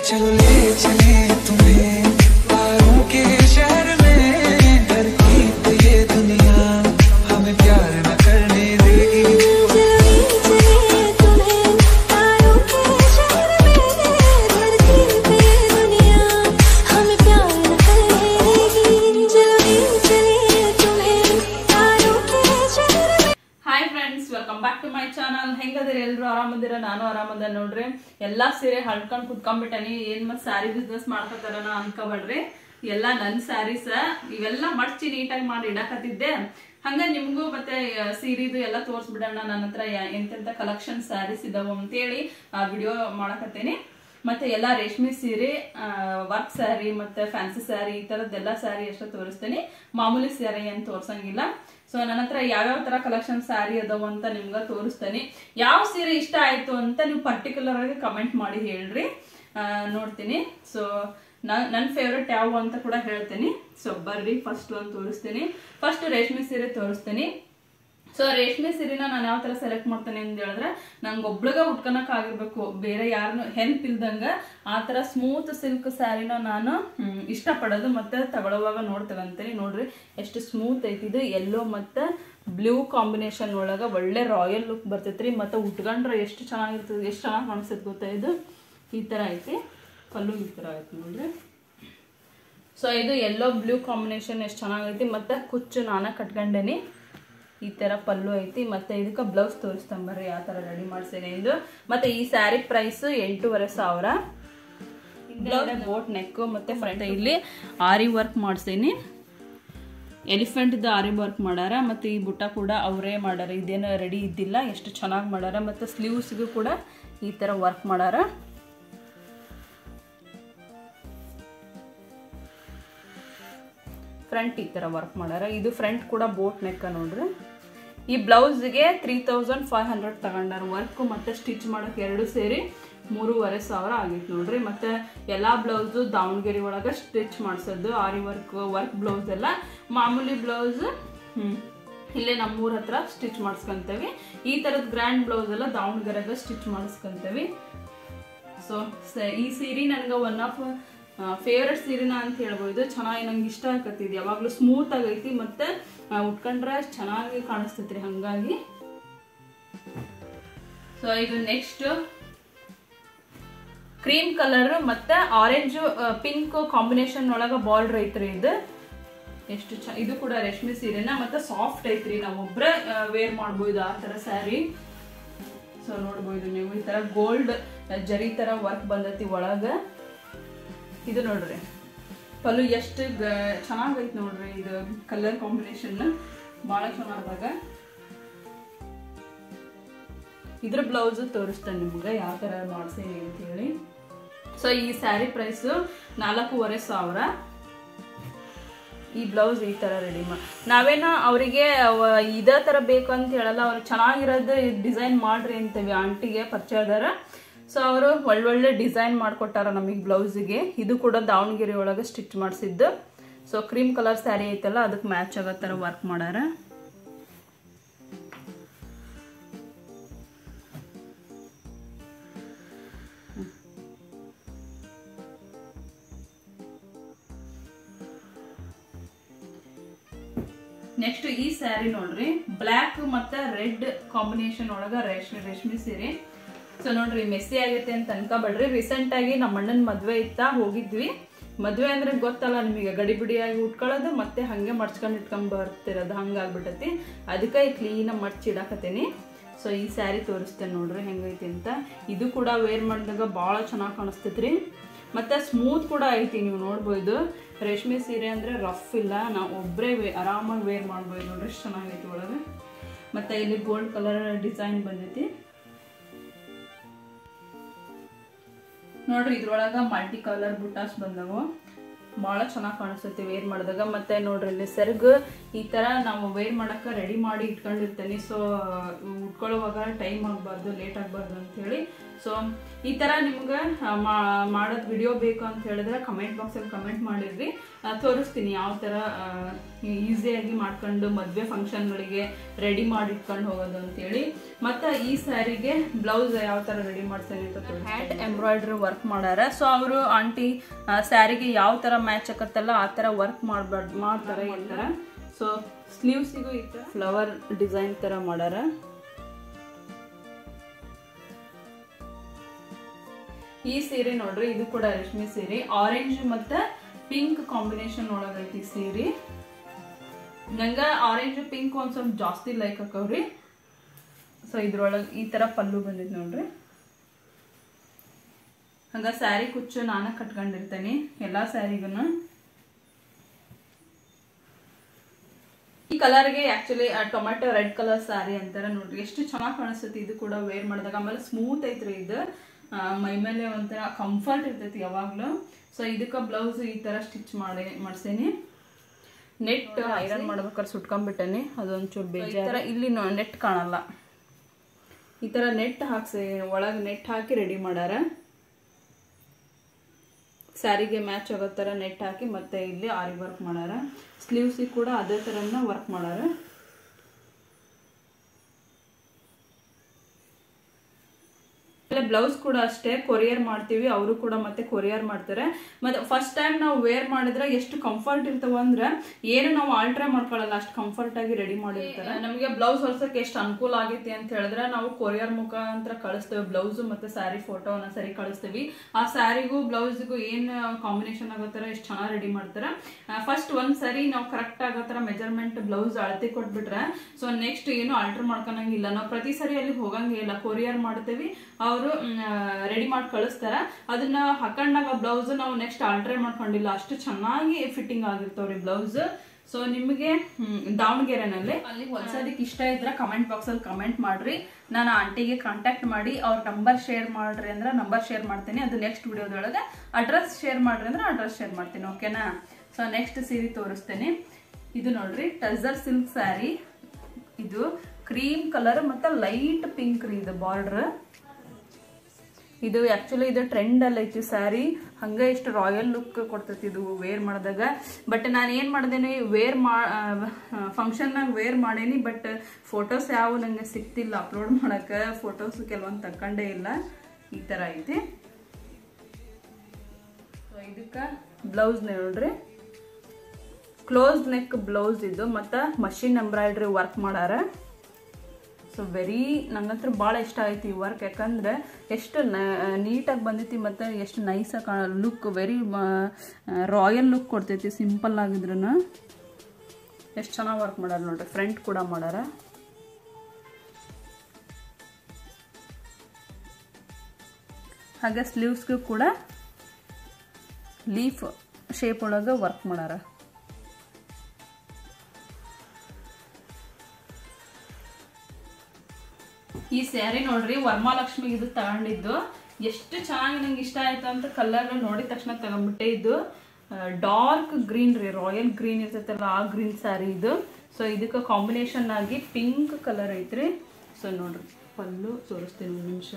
चलो ले चले तुम्हें तारों के शहर में धरती पे ये दुनिया हमें प्यार न करने देगी चले चले तुम्हें तारों के शहर में धरती पे दुनिया हमें प्यार न करेगी चले चले तुम्हें तारों के शहर में hi friends welcome back to my channel ಹೆಂಗದಿರಿ ಎಲ್ರು ಆರಾಮದಿರ ನಾನು ಆರಾಮದ ನೋಡ್ರಿ ಎಲ್ಲಾ ಸೀರೆ ಹಳ್ಕೊಂಡ್ ಕುತ್ಕೊಂಡ್ಬಿಟ್ಟನಿ ಏನ್ ಮತ್ ಸ್ಯಾರಿ ಬಿಸ್ನೆಸ್ ಮಾಡ್ಕೊತಾರನ ಅನ್ಕೋಬೇಡ್ರಿ ಎಲ್ಲಾ ನನ್ ಸ್ಯಾರೀಸ್ ಇವೆಲ್ಲ ಮಡ್ಚಿ ನೀಟಾಗಿ ಮಾಡಿ ಇಡಕತ್ತಿದ್ದೆ ಹಂಗ ನಿಮ್ಗೂ ಮತ್ತೆ ಆ, ಸೀರಿದು ಎಲ್ಲ ತೋರ್ಸ್ಬಿಡೋಣ ನನ್ನ ಹತ್ರ ಯಾ- ಎಂತೆಂತ ಕಲೆಕ್ಷನ್ ಸ್ಯಾರೀಸ್ ಇದಾವ ಅಂತೇಳಿ ಆ ವಿಡಿಯೋ ಮಾಡಕತ್ತೇನಿ ಮತ್ತೆ ಎಲ್ಲಾ ರೇಷ್ಮೆ ಸೀರೆ ವರ್ಕ್ ಸ್ಯಾರಿ ಮತ್ತೆ ಫ್ಯಾನ್ಸಿ ಸ್ಯಾರಿ ಈ ತರದ್ದೆಲ್ಲ ಸ್ಯಾರಿ ಅಷ್ಟೇ ತೋರಿಸ್ತೇನೆ ಮಾಮೂಲಿ ಸ್ಯಾರಿ ಏನ್ ತೋರ್ಸಂಗಿಲ್ಲ ಸೊ ನನ್ನ ಹತ್ರ ಯಾವ್ಯಾವ ತರ ಕಲೆಕ್ಷನ್ ಸ್ಯಾರಿ ಅದಾವ ಅಂತ ನಿಮ್ಗ ತೋರಿಸ್ತೇನೆ ಯಾವ ಸೀರೆ ಇಷ್ಟ ಆಯ್ತು ಅಂತ ನೀವು ಪರ್ಟಿಕ್ಯುಲರ್ ಆಗಿ ಕಮೆಂಟ್ ಮಾಡಿ ಹೇಳ್ರಿ ಆ, ನೋಡ್ತೀನಿ ಸೊ ನನ್ನ ಫೇವ್ರೆಟ್ ಯಾವ ಅಂತ ಕೂಡ ಹೇಳ್ತೀನಿ ಸೊ ಬರ್ರಿ ಫಸ್ಟ್ ಒಂದು ತೋರಿಸ್ತೀನಿ ಫಸ್ಟ್ ರೇಷ್ಮೆ ಸೀರೆ ತೋರಿಸ್ತೀನಿ ಸೊ ರೇಷ್ಮೆ ಸೀರೆನ ನಾನು ಯಾವ ತರ ಸೆಲೆಕ್ಟ್ ಮಾಡ್ತೇನೆ ಅಂತ ಹೇಳಿದ್ರೆ ನಂಗೆ ಒಬ್ಳಿಗ ಉಟ್ಕೊಳಕ್ ಆಗಿರ್ಬೇಕು ಬೇರೆ ಯಾರನ್ನು ಹೆಲ್ಪ್ ಇಲ್ದಂಗ ಆ ತರ ಸ್ಮೂತ್ ಸಿಲ್ಕ್ ಸ್ಯಾರಿನ ನಾನು ಹ್ಮ್, ಇಷ್ಟಪಡೋದು ಮತ್ತೆ ತಗೊಳ್ಳುವಾಗ ನೋಡ್ತೇವಂತೀನಿ ನೋಡ್ರಿ ಎಷ್ಟು ಸ್ಮೂತ್ ಐತಿ ಇದು ಎಲ್ಲೋ ಮತ್ತೆ ಬ್ಲೂ ಕಾಂಬಿನೇಷನ್ ಒಳಗ ಒಳ್ಳೆ ರಾಯಲ್ ಲುಕ್ ಬರ್ತೈತ್ರಿ ಮತ್ತೆ ಉಟ್ಕೊಂಡ್ರೆ ಎಷ್ಟು ಚೆನ್ನಾಗಿರ್ತದೆ ಎಷ್ಟು ಚೆನ್ನಾಗಿ ಕಾಣಿಸ್ತೈತೆ ಗೊತ್ತಾ ಇದು ಈ ತರ ಐತಿ ಪಲ್ಲು ಈ ತರ ಐತಿ ನೋಡ್ರಿ ಸೊ ಇದು ಎಲ್ಲೋ ಬ್ಲೂ ಕಾಂಬಿನೇಷನ್ ಎಷ್ಟು ಚೆನ್ನಾಗೈತಿ ಮತ್ತೆ ಕುಚ್ಚು ನಾನ ಕಟ್ಕೊಂಡೇನಿ ಈ ತರ ಪಲ್ಲು ಐತಿ ಮತ್ತೆ ಇದಕ್ಕೆ ಬ್ಲೌಸ್ ತೋರಿಸ್ತಂಬರ್ರಿ ಯಾವ ತರ ರೆಡಿ ಮಾಡ್ಸೇನೆ ಇದು ಮತ್ತೆ ಈ ಸ್ಯಾರಿ ಪ್ರೈಸ್ ಎಂಟೂವರೆ ಸಾವಿರ ಬೋಟ್ ನೆಕ್ ಮತ್ತೆ ಫ್ರಂಟ್ ಇಲ್ಲಿ ಆರಿ ವರ್ಕ್ ಮಾಡ್ಸೇನಿ ಎಲಿಫೆಂಟ್ ಆರಿ ವರ್ಕ್ ಮಾಡಾರ ಮತ್ತೆ ಈ ಬುಟ್ಟ ಕೂಡ ಅವರೇ ಮಾಡಾರ ಇದೇನು ರೆಡಿ ಇದ್ದಿಲ್ಲ ಎಷ್ಟು ಚೆನ್ನಾಗಿ ಮಾಡಾರ ಮತ್ತೆ ಸ್ಲೀವ್ಸ್ಗೂ ಕೂಡ ಈ ತರ ವರ್ಕ್ ಮಾಡಾರ ಫ್ರಂಟ್ ಈ ಥರ ವರ್ಕ್ ಮಾಡ್ಯಾರ ಇದು ಫ್ರಂಟ್ ಕೂಡ ಬೋಟ್ ನೆಕ್ ನೋಡ್ರಿ ಈ ಬ್ಲೌಸ್ಗೆ ತ್ರೀ ತೌಸಂಡ್ ಫೈವ್ ಹಂಡ್ರೆಡ್ ತಗೊಂಡಾರ ವರ್ಕ್ ಮತ್ತೆ ಸ್ಟಿಚ್ ಮಾಡೋಕೆ ಎರಡು ಸೇರಿ ಮೂರುವರೆ ಸಾವಿರ ಆಗೈತೆ ನೋಡ್ರಿ ಮತ್ತೆ ಎಲ್ಲಾ ಬ್ಲೌಸು ದಾವಣಗೆರೆ ಒಳಗೆ ಸ್ಟಿಚ್ ಮಾಡಿಸೋದು ಆರಿ ವರ್ಕ್ ವರ್ಕ್ ಬ್ಲೌಸ್ ಎಲ್ಲ ಮಾಮೂಲಿ ಬ್ಲೌಸ್ ಹ್ಮ್ ಇಲ್ಲೇ ನಮ್ಮೂರ ಹತ್ರ ಸ್ಟಿಚ್ ಮಾಡಿಸ್ಕೊಂತೇವಿ ಈ ಥರದ ಗ್ರ್ಯಾಂಡ್ ಬ್ಲೌಸ್ ಎಲ್ಲ ದಾವಣಗೆರೆಗೆ ಸ್ಟಿಚ್ ಮಾಡಿಸ್ಕೊಂತೇವಿ ಸೊ ಈ ಸೀರೆ ನನಗೆ ಒನ್ ಆಫ್ ಫೇವ್ರೆಟ್ ಸೀರೆನ ಅಂತ ಹೇಳ್ಬೋದು ಚೆನ್ನಾಗಿ ನಂಗೆ ಇಷ್ಟ ಆಗತ್ತಿದ್ ಯಾವಾಗಲೂ ಸ್ಮೂತ್ ಆಗೈತಿ ಮತ್ತೆ ಆ, ಉಟ್ಕೊಂಡ್ರೆ ಚೆನ್ನಾಗಿ ಕಾಣಿಸ್ತೈತ್ರಿ ಹಂಗಾಗಿ ಸೊ ಇದು ನೆಕ್ಸ್ಟ್ ಕ್ರೀಮ್ ಕಲರ್ ಮತ್ತೆ ಆರೆಂಜ್ ಪಿಂಕ್ ಕಾಂಬಿನೇಷನ್ ಒಳಗ ಬಾರ್ಡರ್ ಐತ್ರಿ ಇದು ಎಷ್ಟು ಚ ಇದು ಕೂಡ ರೇಷ್ಮೆ ಸೀರೆನ ಮತ್ತೆ ಸಾಫ್ಟ್ ಐತ್ರಿ ನಾವು ಒಬ್ರೆ ವೇರ್ ಮಾಡ್ಬೋದು ಆ ತರ ಸ್ಯಾರಿ ಸೊ ನೋಡ್ಬೋದು ನೀವು ಈ ತರ ಗೋಲ್ಡ್ ಜರಿ ತರ ವರ್ಕ್ ಬಂದೈತಿ ಒಳಗ ಇದು ನೋಡ್ರಿ ಪಲ್ಲು ಎಷ್ಟು ಚೆನ್ನಾಗೈತಿ ನೋಡ್ರಿ ಇದು ಕಲರ್ ಕಾಂಬಿನೇಷನ್ ಭಾಳ ಚೆನ್ನಾದಾಗ ಇದ್ರ ಬ್ಲೌಸ್ ತೋರಿಸ್ತೇನೆ ನಿಮ್ಗೆ ಯಾವ ತರ ಮಾಡ್ಸೀನಿ ಅಂತ ಹೇಳಿ ಸೊ ಈ ಸ್ಯಾರಿ ಪ್ರೈಸ್ ನಾಲ್ಕೂವರೆ ಸಾವಿರ ಈ ಬ್ಲೌಸ್ ಈ ತರ ರೆಡಿ ಮಾಡಿ ನಾವೇನೋ ಅವರಿಗೆ ಇದೇ ತರ ಬೇಕು ಅಂತ ಹೇಳಲ್ಲ ಅವ್ರು ಚೆನ್ನಾಗಿರೋದು ಡಿಸೈನ್ ಮಾಡ್ರಿ ಅಂತೀವಿ ಆಂಟಿಗೆ ಪರಿಚಯದಾರ ಸೊ ಅವರು ಒಳ್ಳೊಳ್ಳೆ ಡಿಸೈನ್ ಮಾಡ್ಕೊಟ್ಟಾರ ನಮಗೆ ಬ್ಲೌಸಿಗೆ ಇದು ಕೂಡ ದಾವಣಗೆರೆ ಒಳಗೆ ಸ್ಟಿಚ್ ಮಾಡಿಸಿದ್ದು ಸೊ ಕ್ರೀಮ್ ಕಲರ್ ಸ್ಯಾರಿ ಐತಲ್ಲ ಅದಕ್ಕೆ ಮ್ಯಾಚ್ ಆಗೋ ಥರ ವರ್ಕ್ ಮಾಡ್ಯಾರ ನೆಕ್ಸ್ಟ್ ಈ ಸ್ಯಾರಿ ನೋಡ್ರಿ ಬ್ಲ್ಯಾಕ್ ಮತ್ತೆ ರೆಡ್ ಕಾಂಬಿನೇಷನ್ ಒಳಗ ರೇಷ್ಮೆ ರೇಷ್ಮೆ ಸೀರೆ ಸೊ ನೋಡ್ರಿ ಮೆಸ್ಸಿ ಆಗೈತೆ ಅಂತ ಅನ್ಕೋಬೇಡ್ರಿ ರೀಸೆಂಟ್ ಆಗಿ ನಮ್ಮ ಅಣ್ಣನ ಮದ್ವೆ ಇತ್ತ ಹೋಗಿದ್ವಿ ಮದ್ವೆ ಅಂದ್ರೆ ಗೊತ್ತಲ್ಲ ನಿಮಗೆ ಗಡಿಬಿಡಿಯಾಗಿ ಉಟ್ಕೊಳ್ಳೋದು ಮತ್ತೆ ಹಂಗೆ ಮಡ್ಚ್ಕೊಂಡ್ ಇಟ್ಕೊಂಡ್ ಬರ್ತಿರೋದು ಹಂಗಾಗ್ಬಿಟ್ಟತಿ ಅದಕ್ಕೆ ಕ್ಲೀನಾಗಿ ಮಡ್ಚಿ ಇಡಾಕತ್ತೀನಿ ಸೊ ಈ ಸ್ಯಾರಿ ತೋರಿಸ್ತೇನೆ ನೋಡ್ರಿ ಹೆಂಗೈತಿ ಅಂತ ಇದು ಕೂಡ ವೇರ್ ಮಾಡಿದಾಗ ಭಾಳ ಚೆನ್ನಾಗಿ ಕಾಣಿಸ್ತೈತ್ರಿ ಮತ್ತೆ ಸ್ಮೂತ್ ಕೂಡ ಐತಿ ನೀವು ನೋಡ್ಬೋದು ರೇಷ್ಮೆ ಸೀರೆ ಅಂದ್ರೆ ರಫ್ ಇಲ್ಲ ನಾವು ಒಬ್ಬರೇ ವೇ ಆರಾಮಾಗಿ ವೇರ್ ಮಾಡ್ಬೋದು ನೋಡ್ರಿ ಎಷ್ಟು ಚೆನ್ನಾಗೈತಿ ಒಳಗೆ ಮತ್ತೆ ಇಲ್ಲಿ ಗೋಲ್ಡ್ ಕಲರ್ ಡಿಸೈನ್ ಬಂದೈತಿ ನೋಡ್ರಿ ಇದ್ರೊಳಗ ಮಲ್ಟಿ ಕಲರ್ ಬುಟಾಸ್ ಬಂದವು ಭಾಳ ಚೆನ್ನಾಗಿ ಕಾಣಿಸ್ತೈತಿ ವೇರ್ ಮಾಡಿದಾಗ ಮತ್ತೆ ನೋಡ್ರಿ ಇಲ್ಲಿ ಸೆರಗ್ ಈ ತರ ನಾವು ವೇರ್ ಮಾಡಕ್ಕೆ ರೆಡಿ ಮಾಡಿ ಇಟ್ಕೊಂಡಿರ್ತೇನೆ ಸೊ ಉಟ್ಕೊಳ್ಳುವಾಗ ಟೈಮ್ ಆಗಬಾರ್ದು ಲೇಟ್ ಆಗಬಾರ್ದು ಅಂತ ಹೇಳಿ ಸೊ ಈ ಥರ ನಿಮ್ಗೆ ಮಾಡೋದು ವಿಡಿಯೋ ಬೇಕು ಅಂತ ಹೇಳಿದ್ರೆ ಕಮೆಂಟ್ ಬಾಕ್ಸಲ್ಲಿ ಕಮೆಂಟ್ ಮಾಡಿರ್ರಿ ಆ, ತೋರಿಸ್ತೀನಿ ಯಾವ ಥರ ಈಸಿಯಾಗಿ ಮಾಡ್ಕೊಂಡು ಮದುವೆ ಫಂಕ್ಷನ್ಗಳಿಗೆ ರೆಡಿ ಮಾಡಿ ಇಟ್ಕೊಂಡು ಹೋಗೋದು ಅಂತೇಳಿ ಮತ್ತು ಈ ಸ್ಯಾರಿಗೆ ಬ್ಲೌಸ್ ಯಾವ ಥರ ರೆಡಿ ಮಾಡ್ತೇನೆ ಅಂತ ಹ್ಯಾಂಡ್ ಎಂಬ್ರಾಯ್ಡ್ರಿ ವರ್ಕ್ ಮಾಡ್ಯಾರ ಸೊ ಅವರು ಆಂಟಿ ಸ್ಯಾರಿಗೆ ಯಾವ ಥರ ಮ್ಯಾಚ್ ಆಕತ್ತಲ್ಲ ಆ ಥರ ವರ್ಕ್ ಮಾಡ್ಬಾರ್ದು ಮಾಡ್ತಾರೆ ಈ ಥರ ಸೊ ಸ್ಲೀವ್ಸಿಗೂ ಈ ಥರ ಫ್ಲವರ್ ಡಿಸೈನ್ ಥರ ಮಾಡ್ಯಾರ ಈ ಸೀರೆ ನೋಡ್ರಿ ಇದು ಕೂಡ ರೇಷ್ಮೆ ಸೀರೆ ಆರೆಂಜ್ ಮತ್ತೆ ಪಿಂಕ್ ಕಾಂಬಿನೇಷನ್ ಒಳಗೈತಿ ಸೀರೆ ನಂಗ ಆರೆಂಜ್ ಪಿಂಕ್ ಒಂದ್ ಸ್ವಲ್ಪ ಜಾಸ್ತಿ ಲೈಕ್ ಹಾಕವ್ರಿ ಸೊ ಇದ್ರೊಳಗೆ ಈ ತರ ಪಲ್ಲು ಬಂದಿದ್ ನೋಡ್ರಿ ಹಂಗ ಸ್ಯಾರಿ ಕುಚ್ಚು ನಾನು ಕಟ್ಕೊಂಡಿರ್ತೇನೆ ಎಲ್ಲಾ ಸ್ಯಾರಿಗೂ ಈ ಕಲರ್ಗೆ actually tomato red colour saree ಅಂತಾರ ನೋಡ್ರಿ ಎಷ್ಟು ಚೆನ್ನಾಗಿ ಕಾಣಿಸ್ತೈತಿ ಇದು ಕೂಡ ವೇರ್ ಮಾಡಿದಾಗ ಆಮೇಲೆ ಸ್ಮೂತ್ ಐತ್ರಿ ಇದು ಆ, ಮೈ ಮೇಲೆ ಒಂಥರ ಕಂಫರ್ಟ್ ಇರ್ತೈತಿ ಯಾವಾಗ್ಲೂ ಸೊ ಇದಕ್ಕೆ ಬ್ಲೌಸ್ ಈ ತರ ಸ್ಟಿಚ್ ಮಾಡಿ ಮಾಡ್ಸೇನಿ ನೆಟ್ ಐರನ್ ಮಾಡ್ಬೇಕಾದ್ರೆ ಸುಟ್ಕೊಂಡ್ಬಿಟ್ಟೇನಿ ಅದೊಂಚೂರು ಬೇಜಾರ ಇಲ್ಲಿ ನೆಟ್ ಕಾಣಲ್ಲ ಈ ತರ ನೆಟ್ ಹಾಕ್ಸಿ ಒಳಗೆ ನೆಟ್ ಹಾಕಿ ರೆಡಿ ಮಾಡ್ಯಾರ ಸ್ಯಾರಿಗೆ ಮ್ಯಾಚ್ ಆಗೋ ಥರ ನೆಟ್ ಹಾಕಿ ಮತ್ತೆ ಇಲ್ಲಿ ಆರಿ ವರ್ಕ್ ಮಾಡ್ಯಾರ ಸ್ಲೀವ್ಸಿಗೆ ಕೂಡ ಅದೇ ಥರನ ವರ್ಕ್ ಮಾಡ್ಯಾರ ಬ್ಲೌಸ್ ಕೂಡ ಅಷ್ಟೇ ಕೊರಿಯರ್ ಮಾಡ್ತೀವಿ ಅವರು ಕೂಡ ಮತ್ತೆ ಕೊರಿಯರ್ ಮಾಡ್ತಾರೆ ಮತ್ತೆ ಫಸ್ಟ್ ಟೈಮ್ ನಾವು ವೇರ್ ಮಾಡಿದ್ರೆ ಎಷ್ಟು ಕಂಫರ್ಟ್ ಇರ್ತಾವ ಅಂದ್ರೆ ಏನು ನಾವು ಆಲ್ಟ್ರಾ ಮಾಡ್ಕೊಳ್ಳಲ್ಲ ಅಷ್ಟು ಕಂಫರ್ಟ್ ಆಗಿ ರೆಡಿ ಮಾಡಿರ್ತಾರೆ ನಮಗೆ ಬ್ಲೌಸ್ ಹೊಲ್ಸಕ್ಕೆ ಎಷ್ಟು ಅನುಕೂಲ ಆಗೈತಿ ಅಂತ ಹೇಳಿದ್ರೆ ನಾವು ಕೊರಿಯರ್ ಮುಖಾಂತರ ಕಳಿಸ್ತೇವೆ ಬ್ಲೌಸ್ ಮತ್ತೆ ಸ್ಯಾರಿ ಫೋಟೋನ ಸರಿ ಕಳಿಸ್ತೀವಿ ಆ ಸ್ಯಾರಿಗೂ ಬ್ಲೌಸ್ಗೂ ಏನ್ ಕಾಂಬಿನೇಷನ್ ಆಗೋ ಥರ ಎಷ್ಟು ಚೆನ್ನಾಗಿ ರೆಡಿ ಮಾಡ್ತಾರೆ ಫಸ್ಟ್ ಒಂದ್ ಸರಿ ನಾವು ಕರೆಕ್ಟ್ ಆಗೋ ಥರ ಮೆಜರ್ಮೆಂಟ್ ಬ್ಲೌಸ್ ಅಳತೆ ಕೊಟ್ಬಿಟ್ರೆ ಸೊ ನೆಕ್ಸ್ಟ್ ಏನು ಆಲ್ಟರ್ ಮಾಡ್ಕೊಳಂಗಿಲ್ಲ ನಾವು ಪ್ರತಿ ಸರಿ ಅಲ್ಲಿ ಹೋಗಂಗಿಲ್ಲ ಕೊರಿಯರ್ ಮಾಡ್ತೇವಿ ಅವರು ರೆಡಿ ಮಾಡಿ ಕಳಿಸ್ತಾರ ಅದನ್ನ ಹಾಕೊಂಡಾಗ ಬ್ಲೌಸ್ ನಾವು ನೆಕ್ಸ್ಟ್ ಆಲ್ಟ್ರೇ ಮಾಡ್ಕೊಂಡಿಲ್ಲ ಅಷ್ಟು ಚೆನ್ನಾಗಿ ಫಿಟ್ಟಿಂಗ್ ಆಗಿರ್ತಾವ್ರಿ ಬ್ಲೌಸ್ ಸೊ ನಿಮಗೆ ಹ್ಮ್, ದಾವಣಗೆರೆನಲ್ಲಿ ಅಲ್ಲಿ ಹೊಲ್ಸೋದಕ್ಕೆ ಇಷ್ಟ ಇದ್ರೆ ಕಮೆಂಟ್ ಬಾಕ್ಸ್ ಅಲ್ಲಿ ಕಮೆಂಟ್ ಮಾಡ್ರಿ ನಾನು ಆಂಟಿಗೆ ಕಾಂಟ್ಯಾಕ್ಟ್ ಮಾಡಿ ಅವ್ರ ನಂಬರ್ ಶೇರ್ ಮಾಡ್ರಿ ಅಂದ್ರೆ ನಂಬರ್ ಶೇರ್ ಮಾಡ್ತೀನಿ ಅದು ನೆಕ್ಸ್ಟ್ ವಿಡಿಯೋದೊಳಗೆ ಅಡ್ರೆಸ್ ಶೇರ್ ಮಾಡ್ರಿ ಅಂದ್ರೆ ಅಡ್ರೆಸ್ ಶೇರ್ ಮಾಡ್ತೀನಿ ಓಕೆನಾ ಸೊ ನೆಕ್ಸ್ಟ್ ಸೀರೆ ತೋರಿಸ್ತೇನೆ ಇದು ನೋಡ್ರಿ ಟಜರ್ ಸಿಲ್ಕ್ ಸ್ಯಾರಿ ಇದು ಕ್ರೀಮ್ ಕಲರ್ ಮತ್ತೆ ಲೈಟ್ ಪಿಂಕ್ ರೀ ಇದು ಬಾರ್ಡರ್ ಇದು ಆಕ್ಚುಲಿ ಇದು ಟ್ರೆಂಡ್ ಅಲ್ಲಿ ಐತಿ ಸ್ಯಾರಿ ಹಂಗ ಇಷ್ಟು ರಾಯಲ್ ಲುಕ್ ಕೊಡ್ತೈತಿ ಇದು ವೇರ್ ಮಾಡಿದಾಗ ಬಟ್ ನಾನು ಏನ್ ಮಾಡ್ದೇನಿ ವೇರ್ ಮಾ ಫಂಕ್ಷನ್ನಾಗ ವೇರ್ ಮಾಡೇನಿ ಬಟ್ ಫೋಟೋಸ್ ಯಾವ ನಂಗೆ ಸಿಕ್ತಿಲ್ಲ ಅಪ್ಲೋಡ್ ಮಾಡಕ್ಕೆ ಫೋಟೋಸ್ ಕೆಲವೊಂದು ತಕೊಂಡೇ ಇಲ್ಲ ಈ ತರ ಐತಿ ಸೊ ಇದಕ್ಕೆ ಬ್ಲೌಸ್ ನೋಡ್ರಿ ಕ್ಲೋಸ್ ನೆಕ್ ಬ್ಲೌಸ್ ಇದು ಮತ್ತು ಮಷಿನ್ ಎಂಬ್ರಾಯ್ಡ್ರಿ ವರ್ಕ್ ಮಾಡ್ಯಾರ ಸೊ ವೆರಿ ನಂಗಂತ್ರ ಭಾಳ ಇಷ್ಟ ಆಯ್ತು ಈ ವರ್ಕ್ ಯಾಕಂದ್ರೆ ಎಷ್ಟು ನೀಟಾಗಿ ಬಂದೈತಿ ಮತ್ತು ಎಷ್ಟು ನೈಸಾಗಿ ಕಾಣ ಲುಕ್ ವೆರಿ ರಾಯಲ್ ಲುಕ್ ಕೊಡ್ತೈತಿ ಸಿಂಪಲ್ ಆಗಿದ್ರು ಎಷ್ಟು ಚೆನ್ನಾಗಿ ವರ್ಕ್ ಮಾಡ್ಯಾರ ನೋಡ್ರಿ ಫ್ರಂಟ್ ಕೂಡ ಮಾಡ್ಯಾರ ಹಾಗೆ ಸ್ಲೀವ್ಸ್ಗೂ ಕೂಡ ಲೀಫ್ ಶೇಪ್ ಒಳಗೆ ವರ್ಕ್ ಮಾಡ್ಯಾರ ಈ ಸ್ಯಾರಿ ನೋಡ್ರಿ ವರಮಹಾಲಕ್ಷ್ಮಿಗೆ ಇದು ತಗೊಂಡಿದ್ದು ಎಷ್ಟು ಚೆನ್ನಾಗಿ ನಂಗೆ ಇಷ್ಟ ಆಯ್ತು ಅಂತ ಕಲರ್ ನೋಡಿದ ತಕ್ಷಣ ತಗೊಂಡ್ಬಿಟ್ಟೆ ಇದು ಡಾರ್ಕ್ ಗ್ರೀನ್ ರೀ ರಾಯಲ್ ಗ್ರೀನ್ ಇರ್ತೈತಲ್ಲ ಆ ಗ್ರೀನ್ ಸ್ಯಾರಿ ಇದು ಸೊ ಇದಕ್ಕೆ ಕಾಂಬಿನೇಷನ್ ಆಗಿ ಪಿಂಕ್ ಕಲರ್ ಐತ್ರಿ ಸೊ ನೋಡ್ರಿ ಪಲ್ಲು ತೋರಿಸ್ತೀನಿ ಒಂದು ನಿಮಿಷ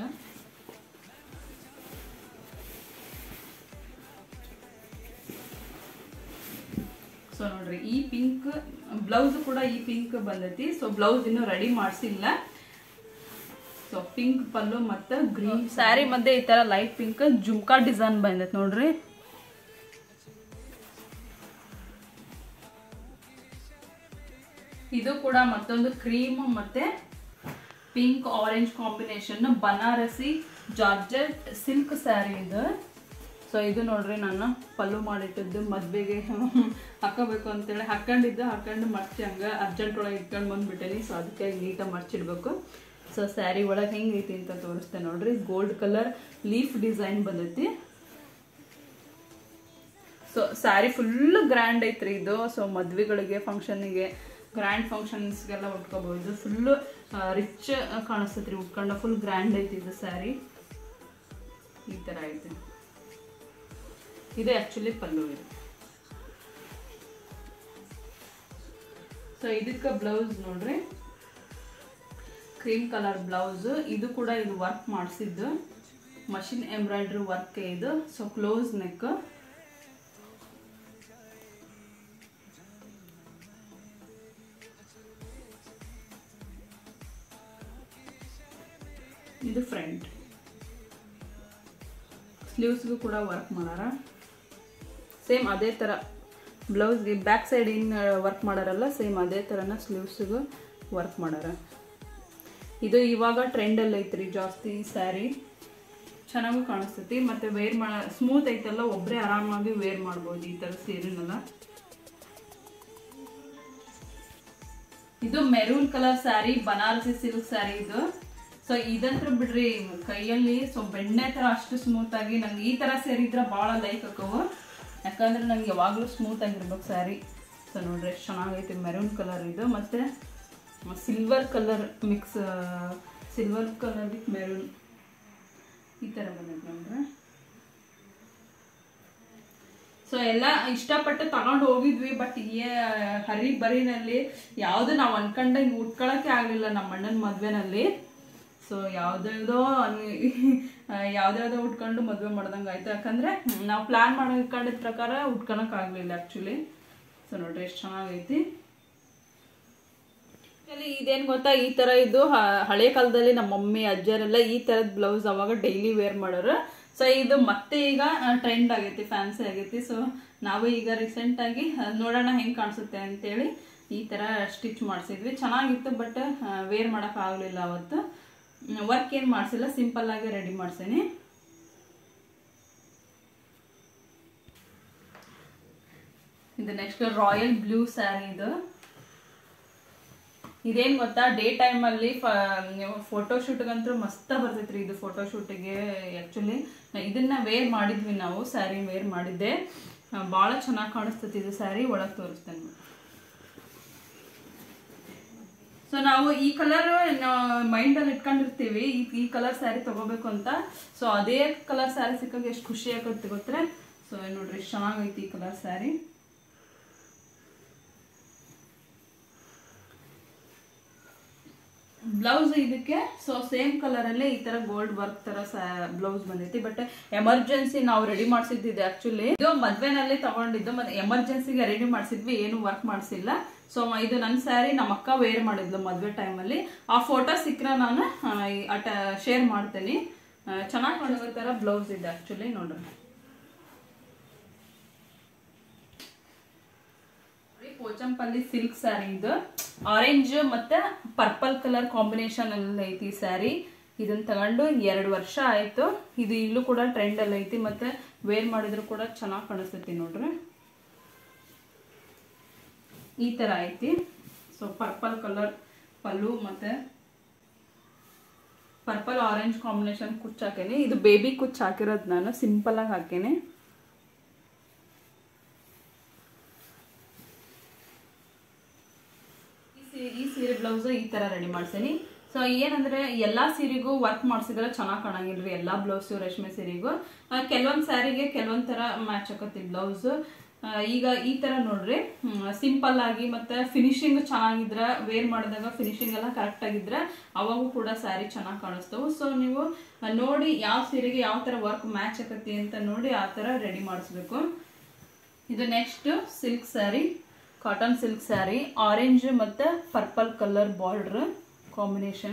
ಸೊ ನೋಡ್ರಿ ಈ ಪಿಂಕ್ ಬ್ಲೌಸ್ ಕೂಡ ಈ ಪಿಂಕ್ ಬಂದೈತಿ ಸೊ ಬ್ಲೌಸ್ ಇನ್ನೂ ರೆಡಿ ಮಾಡಿಸಿಲ್ಲ ಸೊ ಪಿಂಕ್ ಪಲ್ಲು ಮತ್ತು ಗ್ರೀನ್ ಸ್ಯಾರಿ ಮಧ್ಯೆ ಈ ತರ ಲೈಟ್ ಪಿಂಕ್ ಜುಮ್ಕಾ ಡಿಸೈನ್ ಬಂದೈತೆ ನೋಡ್ರಿ ಇದು ಕೂಡ ಮತ್ತೊಂದು ಕ್ರೀಮ್ ಮತ್ತೆ pink orange combination Banarasi georgette silk saree ಇದು ಸೊ ಇದು ನೋಡ್ರಿ ನಾನು ಪಲ್ಲು ಮಾಡಿಟ್ಟಿದ್ದು ಮದ್ವೆಗೆ ಹಾಕೋಬೇಕು ಅಂತೇಳಿ ಹಾಕೊಂಡಿದ್ದು ಹಾಕೊಂಡು ಮರ್ಚಿ ಹಂಗ ಅರ್ಜೆಂಟ್ ಒಳಗೆ ಇಟ್ಕೊಂಡು ಬಂದ್ಬಿಟ್ಟೇನಿ ಸೊ ಅದಕ್ಕೆ ನೀಟಾಗಿ ಮರ್ಚಿಡ್ಬೇಕು ಸೊ ಸ್ಯಾರಿ ಒಳಗೆ ಹೆಂಗೈತಿ ಅಂತ ತೋರಿಸ್ತೇನೆ ನೋಡ್ರಿ ಗೋಲ್ಡ್ ಕಲರ್ ಲೀಫ್ ಡಿಸೈನ್ ಬಂದೈತಿ ಸೊ ಸ್ಯಾರಿ ಫುಲ್ ಗ್ರ್ಯಾಂಡ್ ಐತ್ರಿ ಇದು ಸೊ ಮದ್ವೆಗಳಿಗೆ ಫಂಕ್ಷನ್ಗೆ ಗ್ರ್ಯಾಂಡ್ ಫಂಕ್ಷನ್ಸ್ಗೆಲ್ಲ ಉಟ್ಕೋಬಹುದು ಫುಲ್ ರಿಚ್ ಕಾಣಿಸ್ತೈತ್ರಿ ಉಟ್ಕೊಂಡ ಫುಲ್ ಗ್ರ್ಯಾಂಡ್ ಐತಿ ಇದು ಸ್ಯಾರಿ ಈ ಥರ ಐತಿ ಇದು ಆ್ಯಕ್ಚುಲಿ ಪಲ್ಲು ಇದು ಸೊ ಇದಕ್ಕೆ ಬ್ಲೌಸ್ ನೋಡ್ರಿ ಕ್ರೀಮ್ ಕಲರ್ ಬ್ಲೌಸ್ ಇದು ಕೂಡ ಇದು ವರ್ಕ್ ಮಾಡಿಸಿದ್ದು ಮಷಿನ್ ಎಂಬ್ರಾಯ್ಡ್ರಿ ವರ್ಕ್ ಇದು ಸೊ ಕ್ಲೋಸ್ ನೆಕ್ ಇದು ಫ್ರಂಟ್ ಸ್ಲೀವ್ಸ್ಗೂ ಕೂಡ ವರ್ಕ್ ಮಾಡಾರ ಸೇಮ್ ಅದೇ ಥರ ಬ್ಲೌಸ್ಗೆ ಬ್ಯಾಕ್ ಸೈಡ್ ಏನು ವರ್ಕ್ ಮಾಡಾರಲ್ಲ ಸೇಮ್ ಅದೇ ಥರನ ಸ್ಲೀವ್ಸ್ಗೂ ವರ್ಕ್ ಮಾಡಾರ ಇದು ಇವಾಗ ಟ್ರೆಂಡಲ್ಲಿ ಐತ್ರಿ ಜಾಸ್ತಿ ಸ್ಯಾರಿ ಚೆನ್ನಾಗೂ ಕಾಣಿಸ್ತೈತಿ ಮತ್ತು ವೇರ್ ಮಾಡ ಸ್ಮೂತ್ ಐತಲ್ಲ ಒಬ್ಬರೇ ಆರಾಮಾಗಿ ವೇರ್ ಮಾಡ್ಬೋದು ಈ ಥರ ಸೀರೆನೆಲ್ಲ ಇದು maroon colour saree Banarasi silk saree ಇದು ಸೊ ಇದಂತ್ರ ಬಿಡ್ರಿ ಕೈಯಲ್ಲಿ ಸೊ ಬೆಣ್ಣೆ ತರ ಅಷ್ಟು ಸ್ಮೂತ್ ಆಗಿ ನಂಗೆ ಈ ತರ ಸೇರಿದ್ರೆ ಭಾಳ ಲೈಕ್ ಆಕವು ಯಾಕಂದ್ರೆ ನಂಗೆ ಯಾವಾಗಲೂ ಸ್ಮೂತ್ ಆಗಿರ್ಬೇಕು ಸ್ಯಾರಿ ಸೊ ನೋಡ್ರಿ ಎಷ್ಟು ಚೆನ್ನಾಗೈತಿ ಮೆರೂನ್ ಕಲರ್ ಇದು ಮತ್ತೆ silver colour mix silver colour with maroon ಈ ಥರ ಬಂದೈತೆ ನೋಡ್ರಿ ಸೊ ಎಲ್ಲ ಇಷ್ಟಪಟ್ಟು ತಗೊಂಡು ಹೋಗಿದ್ವಿ ಬಟ್ ಈ ಹರಿ ಬರಿನಲ್ಲಿ ಯಾವುದು ನಾವು ಅನ್ಕೊಂಡಂಗೆ ಉಟ್ಕೊಳಕ್ಕೆ ಆಗಲಿಲ್ಲ ನಮ್ಮ ಅಣ್ಣನ ಮದ್ವೆನಲ್ಲಿ ಸೊ ಯಾವ್ದ್ಯಾವ್ದೋ ಯಾವ್ದ್ಯಾವ್ದೋ ಉಟ್ಕೊಂಡು ಮದುವೆ ಮಾಡ್ದಂಗೆ ಆಯ್ತು ಯಾಕಂದ್ರೆ ನಾವು ಪ್ಲಾನ್ ಮಾಡ್ಕೊಂಡಿದ್ದ ಪ್ರಕಾರ ಉಟ್ಕೊಳಕ್ ಆಗ್ಲಿಲ್ಲ ಆ್ಯಕ್ಚುಲಿ ಸೊ ನೋಡ್ರಿ ಎಷ್ಟು ಚೆನ್ನಾಗೈತಿ ಆಕ್ಚುಲಿ ಇದೇನು ಗೊತ್ತಾ ಈ ಥರ ಇದು ಹ- ಹಳೆ ಕಾಲದಲ್ಲಿ ನಮ್ಮ ಮಮ್ಮಿ ಅಜ್ಜರೆಲ್ಲ ಈ ಥರದ ಬ್ಲೌಸ್ ಅವಾಗ ಡೈಲಿ ವೇರ್ ಮಾಡೋರು ಸೊ ಇದು ಮತ್ತೆ ಈಗ ಟ್ರೆಂಡ್ ಆಗೈತಿ ಫ್ಯಾನ್ಸಿ ಆಗೈತಿ ಸೊ ನಾವು ಈಗ ರೀಸೆಂಟಾಗಿ ನೋಡೋಣ ಹೆಂಗೆ ಕಾಣಿಸುತ್ತೆ ಅಂತೇಳಿ ಈ ಥರ ಸ್ಟಿಚ್ ಮಾಡಿಸಿದ್ವಿ ಚೆನ್ನಾಗಿತ್ತು ಬಟ್ ವೇರ್ ಮಾಡೋಕ್ಕಾಗಲಿಲ್ಲ ಅವತ್ತು ವರ್ಕ್ ಏನು ಮಾಡಿಸಿಲ್ಲ ಸಿಂಪಲ್ ಆಗಿ ರೆಡಿ ಮಾಡ್ಸೀನಿ ಇದು ನೆಕ್ಸ್ಟ್ ರಾಯಲ್ ಬ್ಲೂ ಸ್ಯಾರಿ ಇದು ಇದೇನ್ ಗೊತ್ತಾ ಡೇ ಟೈಮಲ್ಲಿ ಫೋಟೋ ಶೂಟ್ಗಂತೂ ಮಸ್ತ ಬರ್ತೈತ್ರಿ ಇದು ಫೋಟೋ ಶೂಟಿಗೆ ಆ್ಯಕ್ಚುಲಿ ಇದನ್ನ ವೇರ್ ಮಾಡಿದ್ವಿ ನಾವು ಸ್ಯಾರಿ ವೇರ್ ಮಾಡಿದ್ದೆ ಭಾಳ ಚೆನ್ನಾಗಿ ಕಾಣಿಸ್ತೈತಿ ಇದು ಸ್ಯಾರಿ ಒಳಗೆ ತೋರಿಸ್ತೇನೆ ಸೊ ನಾವು ಈ ಕಲರ್ ಮೈಂಡಲ್ಲಿ ಇಟ್ಕೊಂಡಿರ್ತೀವಿ ಈ ಈ ಕಲರ್ ಸ್ಯಾರಿ ತಗೋಬೇಕು ಅಂತ ಸೊ ಅದೇ ಕಲರ್ ಸ್ಯಾರಿ ಸಿಕ್ಕಾಗ ಎಷ್ಟು ಖುಷಿ ಆಗತ್ತೆ ಗೊತ್ತರೆ ಸೊ ನೋಡ್ರಿ ಎಷ್ಟು ಚೆನ್ನಾಗೈತಿ ಈ ಕಲರ್ ಸ್ಯಾರಿ ಬ್ಲೌಸ್ ಇದಕ್ಕೆ ಸೊ ಸೇಮ್ ಕಲರಲ್ಲೇ ಈ ತರ ಗೋಲ್ಡ್ ವರ್ಕ್ ತರ ಬ್ಲೌಸ್ ಬಂದೈತಿ ಬಟ್ ಎಮರ್ಜೆನ್ಸಿ ನಾವು ರೆಡಿ ಮಾಡಿಸಿದ್ದಿದೆ ಆಕ್ಚುಲಿ ಇದು ಮದ್ವೆನಲ್ಲಿ ತಗೊಂಡಿದ್ದು ಮತ್ತೆ ಎಮರ್ಜೆನ್ಸಿಗೆ ರೆಡಿ ಮಾಡಿಸಿದ್ವಿ ಏನು ವರ್ಕ್ ಮಾಡಿಸಿಲ್ಲ ಸೊ ಇದು ನನ್ನ ಸ್ಯಾರಿ ನಮ್ಮ ಅಕ್ಕ ವೇರ್ ಮಾಡಿದ್ಲು ಮದ್ವೆ ಟೈಮಲ್ಲಿ ಆ ಫೋಟೋ ಸಿಕ್ಕರೆ ನಾನು ಅಟ ಶೇರ್ ಮಾಡ್ತೀನಿ ಚೆನ್ನಾಗಿ ಕಾಣಿಸೋ ತರ ಬ್ಲೌಸ್ ಇದೆ ಆಕ್ಚುಲಿ ನೋಡ್ರಿ ಪೋಚಂಪಲ್ಲಿ ಸಿಲ್ಕ್ ಸ್ಯಾರಿ ಇದು ಆರೆಂಜ್ ಮತ್ತೆ ಪರ್ಪಲ್ ಕಲರ್ ಕಾಂಬಿನೇಷನ್ ಅಲ್ಲಿ ಐತಿ ಸ್ಯಾರಿ ಇದನ್ನ ತಗೊಂಡು ಎರಡು ವರ್ಷ ಆಯ್ತು ಇದು ಇಲ್ಲೂ ಕೂಡ ಟ್ರೆಂಡ್ ಅಲ್ಲಿ ಐತಿ ಮತ್ತೆ ವೇರ್ ಮಾಡಿದ್ರು ಕೂಡ ಚೆನ್ನಾಗಿ ಕಾಣಿಸ್ತೈತಿ ನೋಡ್ರಿ ಈ ತರ ಐತಿ ಸೊ ಪರ್ಪಲ್ ಕಲರ್ ಪಲ್ಲು ಮತ್ತೆ ಪರ್ಪಲ್ ಆರೆಂಜ್ ಕಾಂಬಿನೇಷನ್ ಕುಚ್ಚು ಹಾಕೇನಿ ಇದು ಬೇಬಿ ಕುಚ್ಚು ಹಾಕಿರೋದು ನಾನು ಸಿಂಪಲ್ ಆಗಿ ಹಾಕೇನಿ ಈ ಸೀರೆ ಈ ಸೀರೆ ಬ್ಲೌಸ್ ಈ ತರ ರೆಡಿ ಮಾಡ್ಸೀನಿ ಸೊ ಏನಂದ್ರೆ ಎಲ್ಲಾ ಸೀರೆಗೂ ವರ್ಕ್ ಮಾಡಿಸಿದ್ರೆ ಚೆನ್ನಾಗಿ ಕಾಣಂಗಿಲ್ರಿ ಎಲ್ಲಾ ಬ್ಲೌಸ್ ರೇಷ್ಮೆ ಸೀರೆಗೂ ಕೆಲವೊಂದ್ ಸ್ಯಾರಿಗೆ ಕೆಲವೊಂದ್ ತರ ಮ್ಯಾಚ್ ಆಕತಿ ಬ್ಲೌಸ್ ಈಗ ಈ ತರ ನೋಡ್ರಿ ಸಿಂಪಲ್ ಆಗಿ ಮತ್ತೆ ಫಿನಿಶಿಂಗ್ ಚೆನ್ನಾಗಿದ್ರ ವೇರ್ ಮಾಡಿದಾಗ ಫಿನಿಶಿಂಗ್ ಎಲ್ಲ ಕರೆಕ್ಟ್ ಆಗಿದ್ರೆ ಅವಾಗೂ ಕೂಡ ಸ್ಯಾರಿ ಚೆನ್ನಾಗಿ ಕಾಣಿಸ್ತವು ಸೊ ನೀವು ನೋಡಿ ಯಾವ ಸೀರೆಗೆ ಯಾವ ತರ ವರ್ಕ್ ಮ್ಯಾಚ್ ಆಕತಿ ಅಂತ ನೋಡಿ ಆ ತರ ರೆಡಿ ಮಾಡಿಸ್ಬೇಕು ಇದು next silk saree cotton silk saree orange ಮತ್ತೆ ಪರ್ಪಲ್ ಕಲರ್ ಬಾರ್ಡರ್ ಕಾಂಬಿನೇಷನ್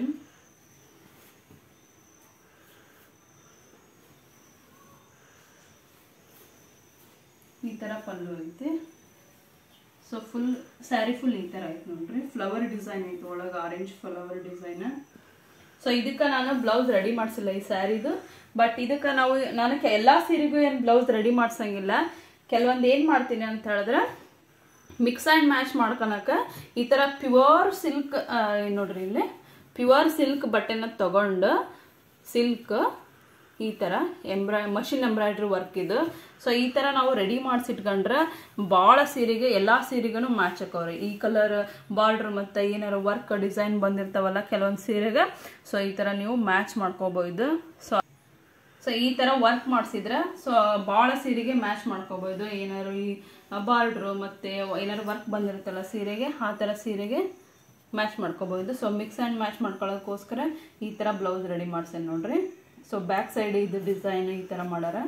ಈ ತರ ಪಲ್ಲು ಐತಿ ಸೊ ಫುಲ್ ಸ್ಯಾರಿ ಫುಲ್ ಈ ತರ ಐತಿ ನೋಡ್ರಿ ಫ್ಲವರ್ ಡಿಸೈನ್ ಐತಿ ಒಳಗೆ ಆರೆಂಜ್ ಫ್ಲವರ್ ಡಿಸೈನ್ ಸೊ ಇದಕ್ಕೆ ನಾನು ಬ್ಲೌಸ್ ರೆಡಿ ಮಾಡಿಸಿಲ್ಲ ಈ ಸ್ಯಾರಿದು ಬಟ್ ಇದಕ್ಕೆ ನಾವು ನಾನು ಕೆ- ಎಲ್ಲಾ ಸೀರೆಗೂ ಏನು ಬ್ಲೌಸ್ ರೆಡಿ ಮಾಡ್ಸಂಗಿಲ್ಲ ಕೆಲವೊಂದು ಏನು ಮಾಡ್ತೀನಿ ಅಂತ ಹೇಳಿದ್ರೆ ಮಿಕ್ಸ್ ಆ್ಯಂಡ್ ಮ್ಯಾಚ್ ಮಾಡ್ಕೊಳಕ ಈ ಥರ ಪ್ಯೂರ್ ಸಿಲ್ಕ್ ನೋಡ್ರಿ ಇಲ್ಲಿ ಪ್ಯೂರ್ ಸಿಲ್ಕ್ ಬಟ್ಟೆನ ತಗೊಂಡು ಸಿಲ್ಕ್ ಈ ಥರ ಎಂಬ್ರಾಯ್ ಮಷಿನ್ ಎಂಬ್ರಾಯ್ಡ್ರಿ ವರ್ಕ್ ಇದು ಸೊ ಈ ಥರ ನಾವು ರೆಡಿ ಮಾಡಿಸಿಟ್ಕೊಂಡ್ರೆ ಭಾಳ ಸೀರೆಗೆ ಎಲ್ಲ ಸೀರೆಗೂ ಮ್ಯಾಚ್ ಆಕವ್ರಿ ಈ ಕಲರ್ ಬಾರ್ಡ್ರ್ ಮತ್ತು ಏನಾರು ವರ್ಕ್ ಡಿಸೈನ್ ಬಂದಿರ್ತಾವಲ್ಲ ಕೆಲವೊಂದು ಸೀರೆಗೆ ಸೊ ಈ ಥರ ನೀವು ಮ್ಯಾಚ್ ಮಾಡ್ಕೋಬೋದು ಸೊ ಸೊ ಈ ತರ ವರ್ಕ್ ಮಾಡಿಸಿದ್ರೆ ಸೊ ಭಾಳ ಸೀರೆಗೆ ಮ್ಯಾಚ್ ಮಾಡ್ಕೋಬಹುದು ಏನಾದ್ರು ಈ ಬಾರ್ಡ್ರು ಮತ್ತೆ ಏನಾದ್ರು ವರ್ಕ್ ಬಂದಿರುತ್ತಲ್ಲ ಸೀರೆಗೆ ಆ ಥರ ಸೀರೆಗೆ ಮ್ಯಾಚ್ ಮಾಡ್ಕೋಬಹುದು ಸೊ ಮಿಕ್ಸ್ ಆ್ಯಂಡ್ ಮ್ಯಾಚ್ ಮಾಡ್ಕೊಳ್ಳೋದಕ್ಕೋಸ್ಕರ ಈ ಥರ ಬ್ಲೌಸ್ ರೆಡಿ ಮಾಡ್ಸೇನೆ ನೋಡ್ರಿ ಸೊ ಬ್ಯಾಕ್ ಸೈಡ್ ಇದು ಡಿಸೈನ್ ಈ ಥರ ಮಾಡ್ಯಾರ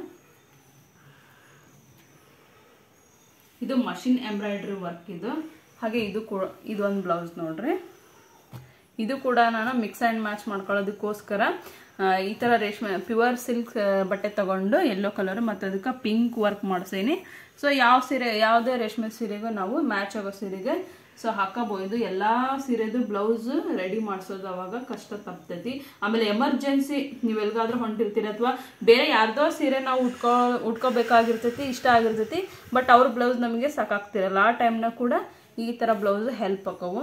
ಇದು ಮಷಿನ್ ಎಂಬ್ರಾಯ್ಡ್ರಿ ವರ್ಕ್ ಇದು ಹಾಗೆ ಇದು ಕೂಡ ಇದೊಂದು ಬ್ಲೌಸ್ ನೋಡ್ರಿ ಇದು ಕೂಡ ನಾನು ಮಿಕ್ಸ್ ಆ್ಯಂಡ್ ಮ್ಯಾಚ್ ಮಾಡ್ಕೊಳ್ಳೋದಕ್ಕೋಸ್ಕರ ಆ, ಈ ಥರ ರೇಷ್ಮೆ ಪ್ಯೂರ್ ಸಿಲ್ಕ್ ಬಟ್ಟೆ ತಗೊಂಡು ಯೆಲ್ಲೋ ಕಲರ್ ಮತ್ತು ಅದಕ್ಕೆ ಪಿಂಕ್ ವರ್ಕ್ ಮಾಡಿಸೀನಿ ಸೊ ಯಾವ ಸೀರೆ ಯಾವುದೇ ರೇಷ್ಮೆ ಸೀರೆಗೂ ನಾವು ಮ್ಯಾಚ್ ಆಗೋ ಸೀರೆಗೆ ಸೊ ಹಾಕೋಬಹುದು ಎಲ್ಲ ಸೀರೆದು ಬ್ಲೌಸ್ ರೆಡಿ ಮಾಡಿಸೋದು ಅವಾಗ ಕಷ್ಟ ತಪ್ತೈತಿ ಆಮೇಲೆ ಎಮರ್ಜೆನ್ಸಿ ನೀವು ಎಲ್ಗಾದ್ರೂ ಹೊಂಟಿರ್ತೀರಿ ಅಥವಾ ಬೇರೆ ಯಾರ್ದೋ ಸೀರೆ ನಾವು ಉಟ್ಕೋ ಉಟ್ಕೋಬೇಕಾಗಿರ್ತೈತಿ ಇಷ್ಟ ಆಗಿರ್ತೈತಿ ಬಟ್ ಅವ್ರ ಬ್ಲೌಸ್ ನಮಗೆ ಸಾಕಾಗ್ತಿರಲ್ಲ ಆ ಟೈಮ್ನಾಗ ಕೂಡ ಈ ಥರ ಬ್ಲೌಸ್ ಹೆಲ್ಪ್ ಆಕವು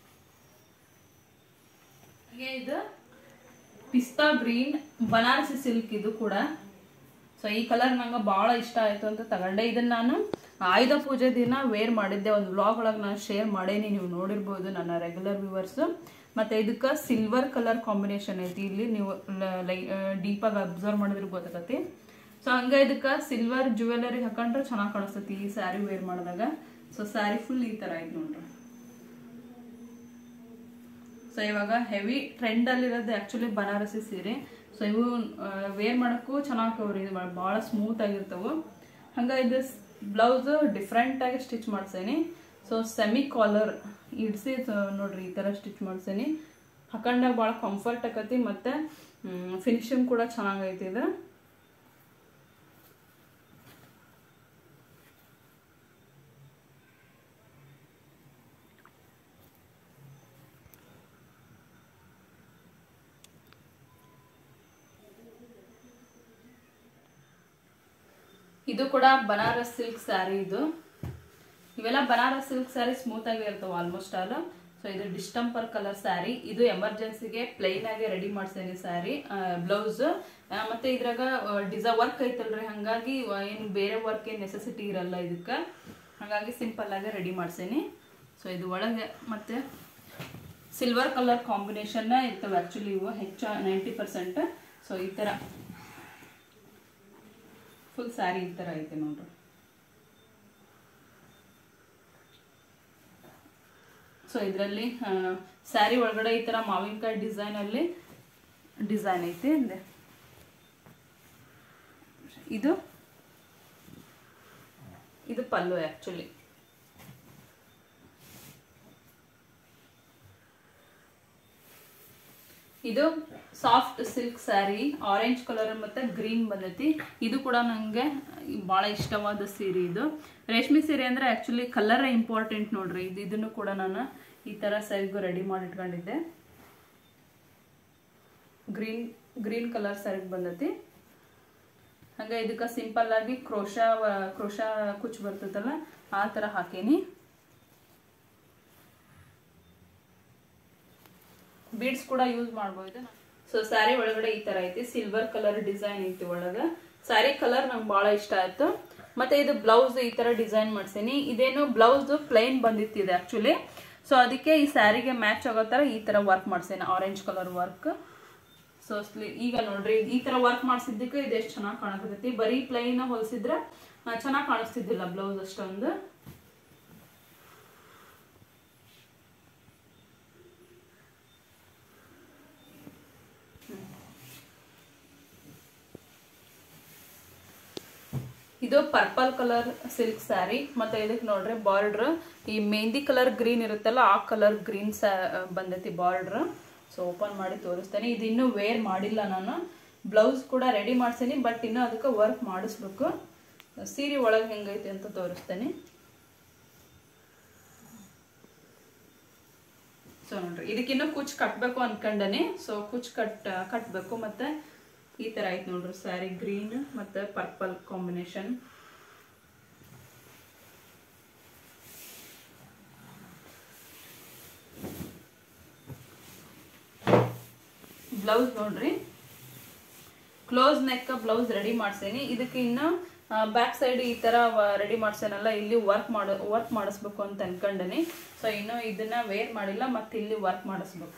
ಹಾಗೆ ಇದು ಪಿಸ್ತಾ ಗ್ರೀನ್ ಬನಾರಸಿ ಸಿಲ್ಕ್ ಇದು ಕೂಡ ಸೊ ಈ ಕಲರ್ ನಂಗೆ ಭಾಳ ಇಷ್ಟ ಆಯಿತು ಅಂತ ತಗೊಂಡೆ ಇದನ್ನ ನಾನು ಆಯುಧ ಪೂಜೆ ದಿನ ವೇರ್ ಮಾಡಿದ್ದೆ ಒಂದು ವ್ಲಾಗ್ ಒಳಗೆ ನಾನು ಶೇರ್ ಮಾಡೇನಿ ನೀವು ನೋಡಿರ್ಬೋದು ನನ್ನ ರೆಗ್ಯುಲರ್ ವ್ಯೂವರ್ಸು ಮತ್ತು ಇದಕ್ಕೆ ಸಿಲ್ವರ್ ಕಲರ್ ಕಾಂಬಿನೇಷನ್ ಐತಿ ಇಲ್ಲಿ ನೀವು ಲೈ ಡೀಪಾಗಿ ಅಬ್ಸರ್ವ್ ಮಾಡಿದ್ರೆ ಗೊತ್ತಾಗತ್ತೆ ಸೊ ಹಂಗೆ ಇದಕ್ಕೆ ಸಿಲ್ವರ್ ಜ್ಯುವೆಲರಿ ಹಾಕೊಂಡ್ರೆ ಚೆನ್ನಾಗಿ ಕಾಣಿಸ್ತೈತಿ ಈ ಸ್ಯಾರಿ ವೇರ್ ಮಾಡಿದಾಗ ಸೊ ಸ್ಯಾರಿ ಫುಲ್ ಈ ಥರ ಐತೆ ನೋಡ್ರಿ ಸೊ ಇವಾಗ ಹೆವಿ ಟ್ರೆಂಡಲ್ಲಿರೋದು ಆ್ಯಕ್ಚುಲಿ ಬನಾರಸಿ ಸೀರೆ ಸೊ ಇವು ವೇರ್ ಮಾಡೋಕ್ಕೂ ಚೆನ್ನಾಗಿ ಇದು ಭಾಳ ಸ್ಮೂತ್ ಆಗಿರ್ತವೆ ಹಂಗೆ ಇದು ಬ್ಲೌಸ್ ಡಿಫ್ರೆಂಟಾಗಿ ಸ್ಟಿಚ್ ಮಾಡ್ಸೇನಿ ಸೊ ಸೆಮಿ ಕಾಲರ್ ಇಡ್ಸಿ ನೋಡ್ರಿ ಈ ಥರ ಸ್ಟಿಚ್ ಮಾಡ್ಸೇನಿ ಹಾಕೊಂಡಾಗ ಭಾಳ ಕಂಫರ್ಟ್ ಆಕತಿ ಮತ್ತು ಫಿನಿಶಿಂಗ್ ಕೂಡ ಚೆನ್ನಾಗೈತಿ ಇದು ಇದು ಕೂಡ ಬನಾರಸ್ ಸಿಲ್ಕ್ ಸ್ಯಾರಿ ಇದು ಇವೆಲ್ಲ ಬನಾರಸ್ ಸಿಲ್ಕ್ ಸ್ಯಾರಿ ಸ್ಮೂತ್ ಆಗಿ ಇರ್ತವೆ ಆಲ್ಮೋಸ್ಟ್ ಆಲ್ ಸೊ ಇದು ಡಿಸ್ಟಂಪರ್ ಕಲರ್ ಸ್ಯಾರಿ ಇದು ಎಮರ್ಜೆನ್ಸಿಗೆ ಪ್ಲೈನ್ ಆಗಿ ರೆಡಿ ಮಾಡ್ಸೇನಿ ಸ್ಯಾರಿ ಬ್ಲೌಸ್ ಮತ್ತೆ ಇದ್ರಾಗ ಡಿಸೈ ವರ್ಕ್ ಐತಲ್ರಿ ಹಂಗಾಗಿ ಏನು ಬೇರೆ ವರ್ಕ್ ಏನು ನೆಸೆಸಿಟಿ ಇರಲ್ಲ ಇದಕ್ಕೆ ಹಾಗಾಗಿ ಸಿಂಪಲ್ ಆಗಿ ರೆಡಿ ಮಾಡ್ಸೇನಿ ಸೊ ಇದು ಒಳಗೆ ಮತ್ತೆ ಸಿಲ್ವರ್ ಕಲರ್ ಕಾಂಬಿನೇಷನ್ ಇರ್ತವೆ ಆ್ಯಕ್ಚುಲಿ ಇವು ಹೆಚ್ಚು ನೈಂಟಿ ಪರ್ಸೆಂಟ್ ಸೊ ಈ ಥರ ಫುಲ್ ಸ್ಯಾರಿ ಈ ಥರ ಐತೆ ನೋಡ್ರಿ ಸೊ ಇದರಲ್ಲಿ ಸ್ಯಾರಿ ಒಳಗಡೆ ಈ ಥರ ಮಾವಿನಕಾಯಿ ಡಿಸೈನಲ್ಲಿ ಡಿಸೈನ್ ಐತಿ ಅಂದೆ ಇದು ಇದು ಪಲ್ಲು ಆ್ಯಕ್ಚುಲಿ ಇದು soft silk saree orange colour ಮತ್ತೆ ಗ್ರೀನ್ ಬಂದೈತಿ ಇದು ಕೂಡ ನನಗೆ ಭಾಳ ಇಷ್ಟವಾದ ಸೀರೆ ಇದು ರೇಷ್ಮೆ ಸೀರೆ ಅಂದ್ರೆ ಆ್ಯಕ್ಚುಲಿ ಕಲರ್ ಇಂಪಾರ್ಟೆಂಟ್ ನೋಡ್ರಿ ಇದು ಇದನ್ನು ಕೂಡ ನಾನು ಈ ಥರ ಸೈಜ್ಗೂ ರೆಡಿ ಮಾಡಿ ಇಟ್ಕೊಂಡಿದ್ದೆ ಗ್ರೀನ್ ಗ್ರೀನ್ ಕಲರ್ ಸರಿಗೆ ಬಂದೈತಿ ಹಂಗೆ ಇದಕ್ಕೆ ಸಿಂಪಲ್ ಆಗಿ ಕ್ರೋಶಾ ಕ್ರೋಶಾ ಕುಚ್ ಬರ್ತೈತಲ್ಲ ಆ ಥರ ಹಾಕೀನಿ ಬೀಡ್ಸ್ ಕೂಡ ಯೂಸ್ ಮಾಡ್ಬೋದು ಸೊ ಸ್ಯಾರಿ ಒಳಗಡೆ ಈ ತರ ಐತಿ ಸಿಲ್ವರ್ ಕಲರ್ ಡಿಸೈನ್ ಐತಿ ಒಳಗ ಸ್ಯಾರಿ ಕಲರ್ ನಂಗೆ ಬಹಳ ಇಷ್ಟ ಆಯ್ತು ಮತ್ತೆ ಇದು ಬ್ಲೌಸ್ ಈ ತರ ಡಿಸೈನ್ ಮಾಡ್ಸೀನಿ ಇದೇನು ಬ್ಲೌಸ್ ಪ್ಲೈನ್ ಬಂದಿತ್ತಿದೆ ಆಕ್ಚುಲಿ ಸೊ ಅದಕ್ಕೆ ಈ ಸ್ಯಾರಿಗೆ ಮ್ಯಾಚ್ ಆಗೋ ತರ ಈ ತರ ವರ್ಕ್ ಮಾಡ್ಸೇನೆ ಆರೆಂಜ್ ಕಲರ್ ವರ್ಕ್ ಸೊ ಈಗ ನೋಡ್ರಿ ಈ ತರ ವರ್ಕ್ ಮಾಡಿಸಿದ್ದಕ್ಕೆ ಇದು ಎಷ್ಟು ಚೆನ್ನಾಗಿ ಕಾಣಕತ್ತೈತಿ ಬರೀ ಪ್ಲೈನ್ ಹೊಲಿಸಿದ್ರೆ ಚೆನ್ನಾಗಿ ಕಾಣಿಸ್ತಿದ್ದಿಲ್ಲ ಬ್ಲೌಸ್ ಅಷ್ಟೊಂದು ಇದು ಪರ್ಪಲ್ ಕಲರ್ ಸಿಲ್ಕ್ ಸ್ಯಾರಿ ಮತ್ತೆ ಇದಕ್ಕೆ ನೋಡ್ರಿ ಬಾರ್ಡ್ರ್ ಈ ಮೆಹಂದಿ ಕಲರ್ ಗ್ರೀನ್ ಇರುತ್ತಲ್ಲ ಆ ಕಲರ್ ಗ್ರೀನ್ ಸ್ಯಾ ಬಂದೈತಿ ಬಾರ್ಡ್ರ್ ಸೊ ಓಪನ್ ಮಾಡಿ ತೋರಿಸ್ತೇನೆ ಇದು ಇನ್ನೂ ವೇರ್ ಮಾಡಿಲ್ಲ ನಾನು ಬ್ಲೌಸ್ ಕೂಡ ರೆಡಿ ಮಾಡ್ಸೀನಿ ಬಟ್ ಇನ್ನೂ ಅದಕ್ಕೆ ವರ್ಕ್ ಮಾಡಿಸ್ಬೇಕು ಸೀರೆ ಒಳಗೆ ಹೆಂಗೈತಿ ಅಂತ ತೋರಿಸ್ತೇನೆ ಸೊ ನೋಡ್ರಿ ಇದಕ್ಕಿನ್ನೂ ಕುಚ್ ಕಟ್ಟಬೇಕು ಅನ್ಕೊಂಡೇನೆ ಸೊ ಕುಚ್ ಕಟ್ ಕಟ್ಟಬೇಕು ಮತ್ತೆ ಈ ತರ ಐತೆ ನೋಡ್ರಿ ಸ್ಯಾರಿ ಗ್ರೀನ್ ಮತ್ತೆ ಪರ್ಪಲ್ ಕಾಂಬಿನೇಷನ್ ಬ್ಲೌಸ್ ನೋಡ್ರಿ ಕ್ಲೋಸ್ ನೆಕ್ ಬ್ಲೌಸ್ ರೆಡಿ ಮಾಡ್ಸೇನಿ ಇದಕ್ಕೆ ಇನ್ನು ಬ್ಯಾಕ್ ಸೈಡ್ ಈ ತರ ರೆಡಿ ಮಾಡ್ಸೇನಲ್ಲ ಇಲ್ಲಿ ವರ್ಕ್ ಮಾಡ ವರ್ಕ್ ಮಾಡಿಸ್ಬೇಕು ಅಂತ ಅನ್ಕೊಂಡೇನಿ ಸೊ ಇನ್ನು ಇದನ್ನ ವೇರ್ ಮಾಡಿಲ್ಲ ಮತ್ತೆ ಇಲ್ಲಿ ವರ್ಕ್ ಮಾಡಿಸ್ಬೇಕು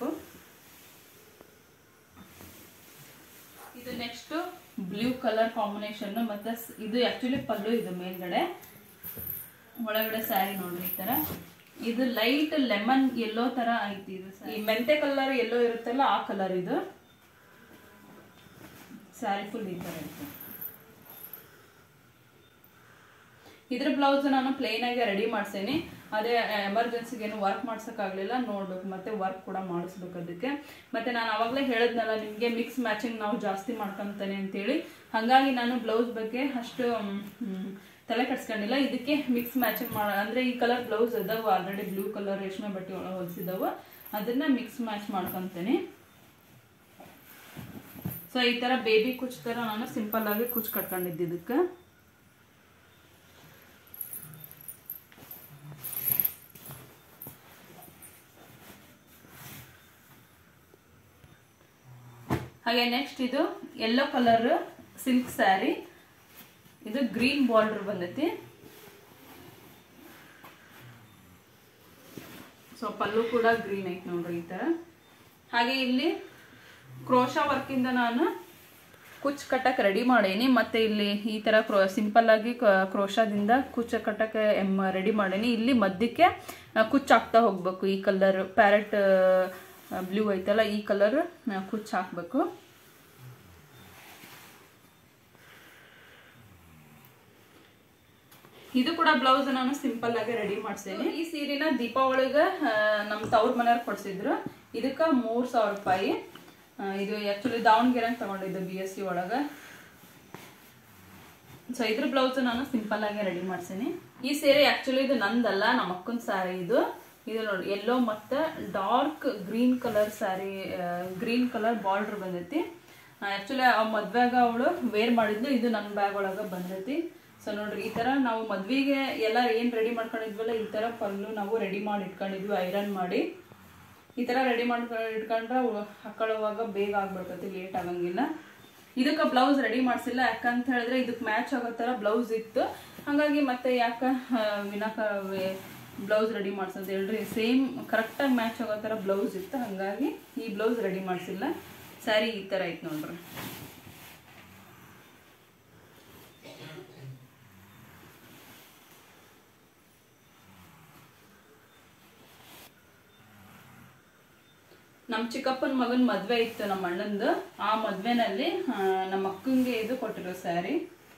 ಇದು ನೆಕ್ಸ್ಟ್ ಬ್ಲೂ ಕಲರ್ ಕಾಂಬಿನೇಷನ್ ಮತ್ತೆ ಸ್- ಇದು ಆಕ್ಚುಲಿ ಪಲ್ಲು ಇದು ಮೇಲ್ಗಡೆ ಒಳಗಡೆ ಸ್ಯಾರಿ ನೋಡ್ರಿ ಈ ತರ ಇದು ಲೈಟ್ ಲೆಮನ್ ಯೆಲ್ಲೋ ತರ ಐತಿ ಇದು ಈ ಮೆಂತೆ ಕಲರ್ ಎಲ್ಲೋ ಇರುತ್ತಲ್ಲ ಆ ಕಲರ್ ಇದು ಸ್ಯಾರಿ ಫುಲ್ ಈ ಥರ ಇತ್ತು ಇದ್ರ ಬ್ಲೌಸ್ ನಾನು ಪ್ಲೇನ್ ಆಗಿ ರೆಡಿ ಮಾಡ್ಸೇನಿ ಅದೇ ಎಮರ್ಜೆನ್ಸಿಗೆ ಏನು ವರ್ಕ್ ಮಾಡ್ಸೋಕ್ಕಾಗಲಿಲ್ಲ ನೋಡ್ಬೇಕು ಮತ್ತೆ ವರ್ಕ್ ಕೂಡ ಮಾಡಿಸ್ಬೇಕು ಅದಕ್ಕೆ ಮತ್ತೆ ನಾನು ಅವಾಗಲೇ ಹೇಳಿದ್ನಲ್ಲ ನಿಮಗೆ ಮಿಕ್ಸ್ ಮ್ಯಾಚಿಂಗ್ ನಾವು ಜಾಸ್ತಿ ಮಾಡ್ಕೊಂತಾನೆ ಅಂತೇಳಿ ಹಾಗಾಗಿ ನಾನು ಬ್ಲೌಸ್ ಬಗ್ಗೆ ಅಷ್ಟು ಮ್, ತಲೆ ಕೆಡ್ಸ್ಕೊಂಡಿಲ್ಲ ಇದಕ್ಕೆ ಮಿಕ್ಸ್ ಮ್ಯಾಚಿಂಗ್ ಮಾಡ ಅಂದ್ರೆ ಈ ಕಲರ್ ಬ್ಲೌಸ್ ಅದಾವ ಆಲ್ರೆಡಿ ಬ್ಲೂ ಕಲರ್ ರೇಷ್ಮೆ ಬಟ್ಟೆ ಒಳಗೆ ಹೊಲಿಸಿದಾವ ಅದನ್ನ ಮಿಕ್ಸ್ ಮ್ಯಾಚ್ ಮಾಡ್ಕೊಂತೇನೆ ಸೊ ಈ ತರ ಬೇಬಿ ಕುಚ್ ತರ ನಾನು ಸಿಂಪಲ್ ಆಗಿ ಕುಚ್ ಕಟ್ಕೊಂಡಿದ್ದೆ ಇದಕ್ಕೆ ಹಾಗೆ ನೆಕ್ಸ್ಟ್ ಇದು ಯೆಲ್ಲೋ ಕಲರ್ ಸಿಲ್ಕ್ ಸ್ಯಾರಿ ಇದು ಗ್ರೀನ್ ಬಾರ್ಡರ್ ಬಂದೈತಿ ಸೊ ಪಲ್ಲು ಕೂಡ ಗ್ರೀನ್ ಐತಿ ನೋಡ್ರಿ ಈ ತರ ಹಾಗೆ ಇಲ್ಲಿ ಕ್ರೋಶಾ ವರ್ಕಿಂದ ನಾನು ಕುಚ್ ಕಟ್ಟಕ್ಕೆ ರೆಡಿ ಮಾಡೇನಿ ಮತ್ತೆ ಇಲ್ಲಿ ಈ ತರ ಕ್ರೋ ಸಿಂಪಲ್ ಆಗಿ ಕ- ಕ್ರೋಶಾದಿಂದ ಕುಚ್ಚ ಕಟ್ಟಕ್ಕೆ ಎಮ್ ರೆಡಿ ಮಾಡೇನಿ ಇಲ್ಲಿ ಮಧ್ಯಕ್ಕೆ ಆ, ಕುಚ್ ಹಾಕ್ತಾ ಹೋಗ್ಬೇಕು ಈ ಕಲರ್ ಪ್ಯಾರೆಟ್ ಬ್ಲೂ ಐತಲ್ಲ ಈ ಕಲರ್ ಕುಚ್ ಹಾಕ್ಬೇಕು ಇದು ಕೂಡ ಬ್ಲೌಸ್ ನಾನು ಸಿಂಪಲ್ ಆಗಿ ರೆಡಿ ಮಾಡ್ಸೇನಿ ಈ ಸೀರೆನ ದೀಪಾವಳಿಗೆ ಆ, ನಮ್ ತವ್ರ ಮನೆಯವ್ರು ಕೊಡ್ಸಿದ್ರು ಇದಕ್ಕ ಮೂರ್ ಸಾವಿರ ರೂಪಾಯಿ ಆ, ಇದು ಆಕ್ಚುಲಿ ದಾವಣಗೆರೆ ತಗೊಂಡಿದ್ದು ಬಿ ಎಸ್ ಸಿ ಒಳಗ ಸೊ ಇದ್ರ ಬ್ಲೌಸ್ ನಾನು ಸಿಂಪಲ್ ಆಗಿ ರೆಡಿ ಮಾಡ್ಸೇನಿ ಈ ಸೀರೆ ಆಕ್ಚುಲಿ ಇದು ನಂದಲ್ಲ ನಮ್ಮ ಅಕ್ಕನ ಸ್ಯಾರಿ ಇದು ಇದು ನೋಡಿ ಎಲ್ಲೋ ಮತ್ತೆ dark green colour saree green colour border ಬಂದೈತಿ ಆಕ್ಚುಲಿ ಆ ಮದ್ವೆಗ ಅವಳು ವೇರ್ ಮಾಡಿದ್ಲು ಇದು ನನ್ನ ಬ್ಯಾಗ್ ಒಳಗ ಬಂದೈತಿ ಸೊ ನೋಡ್ರಿ ಈ ತರ ನಾವು ಮದ್ವಿಗೆ ಎಲ್ಲ ಏನ್ ರೆಡಿ ಮಾಡ್ಕೊಂಡಿದ್ವಲ್ಲ ಈ ತರ ಪಲ್ಲು ನಾವು ರೆಡಿ ಮಾಡಿ ಇಟ್ಕೊಂಡಿದ್ವಿ ಐರನ್ ಮಾಡಿ ಈ ತರ ರೆಡಿ ಮಾಡ್ಕೊಂಡು ಇಟ್ಕೊಂಡ್ರೆ ಉ- ಹಾಕೊಳ್ಳುವಾಗ ಬೇಗ ಆಗ್ಬಿಡ್ತೈತಿ ಲೇಟ್ ಆಗಂಗಿಲ್ಲ ಇದಕ್ಕೆ ಬ್ಲೌಸ್ ರೆಡಿ ಮಾಡ್ಸಿಲ್ಲ ಯಾಕಂತ ಹೇಳಿದ್ರೆ ಇದಕ್ಕೆ ಮ್ಯಾಚ್ ಆಗೋ ಥರ ಬ್ಲೌಸ್ ಇತ್ತು ಹಾಗಾಗಿ ಮತ್ತೆ ಯಾಕ ಆ, ವಿನಾಕ ಬ್ಲೌಸ್ ರೆಡಿ ಮಾಡ್ಸೋದು ಹೇಳ್ರಿ ಸೇಮ್ ಕರೆಕ್ಟಾಗಿ ಮ್ಯಾಚ್ ಆಗೋ ಥರ ಬ್ಲೌಸ್ ಇತ್ತು ಹಾಗಾಗಿ ಈ ಬ್ಲೌಸ್ ರೆಡಿ ಮಾಡಿಸಿಲ್ಲ ಸ್ಯಾರಿ ಈ ಥರ ಐತೆ ನೋಡ್ರಿ ನಮ್ಮ ಚಿಕ್ಕಪ್ಪನ ಮಗನ ಮದ್ವೆ ಇತ್ತು ನಮ್ಮ ಅಣ್ಣಂದು ಆ ಮದ್ವೆನಲ್ಲಿ ಆ, ನಮ್ಮ ಅಕ್ಕಂಗೆ ಇದು ಕೊಟ್ಟಿರೋ ಸ್ಯಾರಿ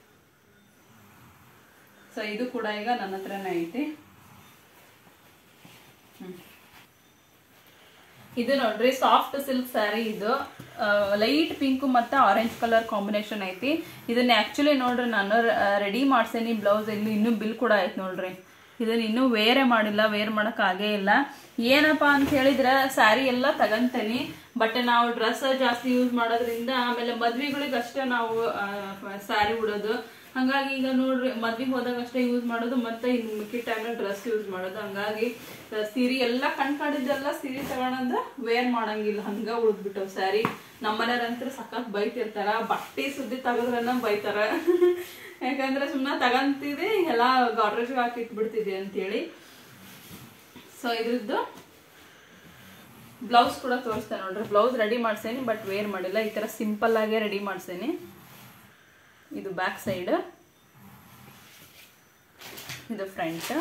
ಸೊ ಇದು ಕೂಡ ಈಗ ನನ್ನ ಹತ್ರನೇ ಐತಿ ಹ್ಮ್. ಇದು ನೋಡ್ರಿ ಸಾಫ್ಟ್ ಸಿಲ್ಕ್ ಸ್ಯಾರಿ ಇದು ಲೈಟ್ ಪಿಂಕ್ ಮತ್ತೆ ಆರೆಂಜ್ ಕಲರ್ ಕಾಂಬಿನೇಷನ್ ಐತಿ ಇದನ್ನ ಆಕ್ಚುಲಿ ನೋಡ್ರಿ ನಾನು ರೆಡಿ ಮಾಡ್ಸೇನಿ ಬ್ಲೌಸ್ ಇಲ್ಲಿ ಇನ್ನೂ ಬಿಲ್ ಕೂಡ ಐತಿ ನೋಡ್ರಿ ಇದನ್ನ ಇನ್ನೂ ವೇರೇ ಮಾಡಿಲ್ಲ ವೇರ್ ಮಾಡಕ್ ಆಗೇ ಇಲ್ಲ ಏನಪ್ಪಾ ಅಂತ ಹೇಳಿದ್ರೆ ಸ್ಯಾರಿ ಎಲ್ಲ ತಗಂತೇನಿ ಬಟ್ ನಾವು ಡ್ರೆಸ್ ಜಾಸ್ತಿ ಯೂಸ್ ಮಾಡೋದ್ರಿಂದ ಆಮೇಲೆ ಮದ್ವೆಗಳಿಗೆ ಅಷ್ಟೇ ನಾವು ಸ್ಯಾರಿ ಉಡೋದು ಹಂಗಾಗಿ ಈಗ ನೋಡ್ರಿ ಮದ್ವೆಗೆ ಹೋದಾಗ ಅಷ್ಟೇ ಯೂಸ್ ಮಾಡೋದು ಮತ್ತೆ ಇನ್ನು ಮಿಕ್ಕಿ ಟೈಮಲ್ಲಿ ಡ್ರೆಸ್ ಯೂಸ್ ಮಾಡೋದು ಹಂಗಾಗಿ ಆ, ಸೀರೆ ಎಲ್ಲ ಕಣ್ಕಾಡಿದ್ದೆಲ್ಲ ಸೀರೆ ತಗೊಳಂದ್ರ ವೇರ್ ಮಾಡಂಗಿಲ್ಲ ಹಂಗ ಉಳಿದ್ಬಿಟ್ಟವ್ ಸ್ಯಾರಿ ನಮ್ಮನೆಯವ್ರಂತ್ರ ಸಖತ್ ಬೈತಿರ್ತಾರ ಬಟ್ಟೆ ಸುದ್ದಿ ತೆಗೆದ್ರನ್ನ ಬೈತಾರ ಯಾಕಂದ್ರೆ ಸುಮ್ಮನೆ ತಗಂತಿದೆ ಎಲ್ಲ ಗಾಡ್ರೇಜ್ಗೆ ಹಾಕಿ ಇಟ್ಬಿಡ್ತಿದೆ ಅಂತೇಳಿ ಸೊ ಇದ್ರದ್ದು ಬ್ಲೌಸ್ ಕೂಡ ತೋರಿಸ್ತೇನೆ ನೋಡ್ರಿ ಬ್ಲೌಸ್ ರೆಡಿ ಮಾಡ್ಸೇನಿ ಬಟ್ ವೇರ್ ಮಾಡಿಲ್ಲ ಈ ತರ ಸಿಂಪಲ್ ಆಗೇ ರೆಡಿ ಮಾಡ್ಸೇನಿ ಇದು ಬ್ಯಾಕ್ ಸೈಡ್ ಇದು ಫ್ರಂಟ್